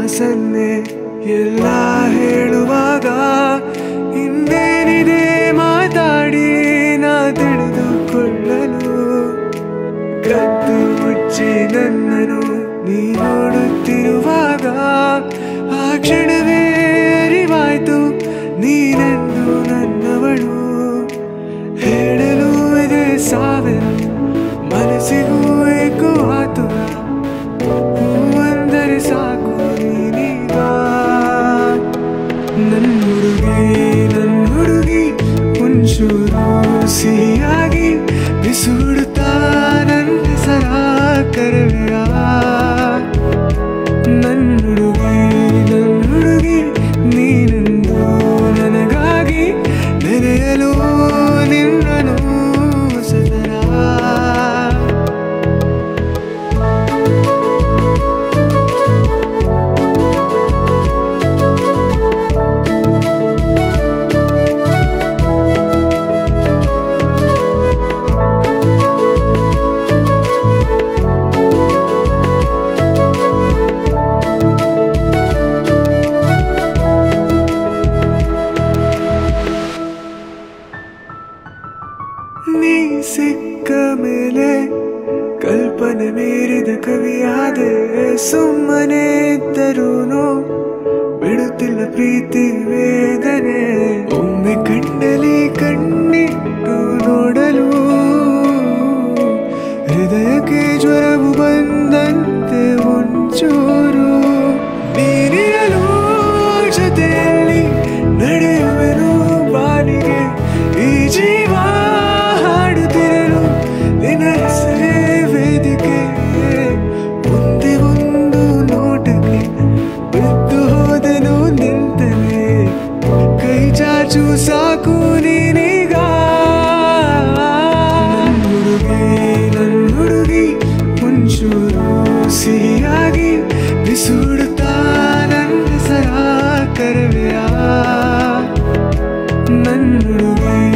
ಸನ್ನೆ ಎಲ್ಲ ಹೇಳುವಾಗ ಇನ್ನೇನಿದೆ ಮಾತಾಡಿ ನಾ ತಿಳಿದುಕೊಳ್ಳಲು ಕದ್ದು ಮುಚ್ಚಿ ನನ್ನನು ನೀ ನೋಡುತ್ತಿರುವಾಗ ಆ ಕ್ಷಣವೇ ಅರಿವಾಯ್ತು ನೀನೆಂದು ನನ್ನವಳು ಹೇಳಲು ಇದೆ ಸಾವಿರ ಮನಸ್ಸಿಗೂ ಏಕೋ ಆತುರ ಹೂವಂದರೆ ಸಾಕು ನೀನೀಗ ನನ್ನ ಹುಡುಗಿ ನನ್ನ ಹುಡುಗಿ ಒಂಚೂರು ಸಿಹಿಯಾಗಿ ಬಿಸುಡುತ್ತಾ ನನ್ನ ಹೆಸರ ಕರವೆಯ ನನ್ನ ಹುಡುಗಿ ನನ್ನ ಹುಡುಗಿ ನೀನೆಂದು ನನಗಾಗಿ ನೆನೆಯಲು ನಿನ್ನನು ಸದರ ನೀ ಸಿಕ್ಕ ಮೇಲೆ ಕಲ್ಪನೆ ಮೀರಿದ ಕವಿಯಾದೆ ಸುಮ್ಮನೆ ಇದ್ದರೂನು ಬಿಡುತ್ತಿಲ್ಲ ಪ್ರೀತಿ ವೇದನೆ ಒಮ್ಮೆ ಕಂಡಲಿ ಕಣ್ಣಿಟ್ಟು ನೋಡಲು ಹೃದಯಕ್ಕೆ ಜ್ವರವು ಬಂದಂತೆ ಒಂಚೂರು ನೀನಿರಲು ಜೊತೆಯಲ್ಲಿ ನಡೆಯುವೆನು ಬಾನಿಗೆ ಈ ಜೀವ ಹಾಡುತ್ತಿರಲು ನಿನ್ನ ಹೆಸರೇ ವೇದಿಕೆ ಒಂದೇ ಒಂದು ನೋಟಕ್ಕೆ ಬಿದ್ದು ಹೋದೆನು ನಿಂತನೆ ಕೈ ಚಾಚು ಸಾಕು ನೀನೀಗ ನನ್ ಹುಡುಗಿ ನನ್ನ ಹುಡುಗಿ ಒಂಚೂರು ಸಿಹಿಯಾಗಿ ಬಿಸುಡುತ್ತಾ ನನ್ನ ಹೆಸರ ಕರವೆಯ ನನ್ನ ಹುಡುಗಿ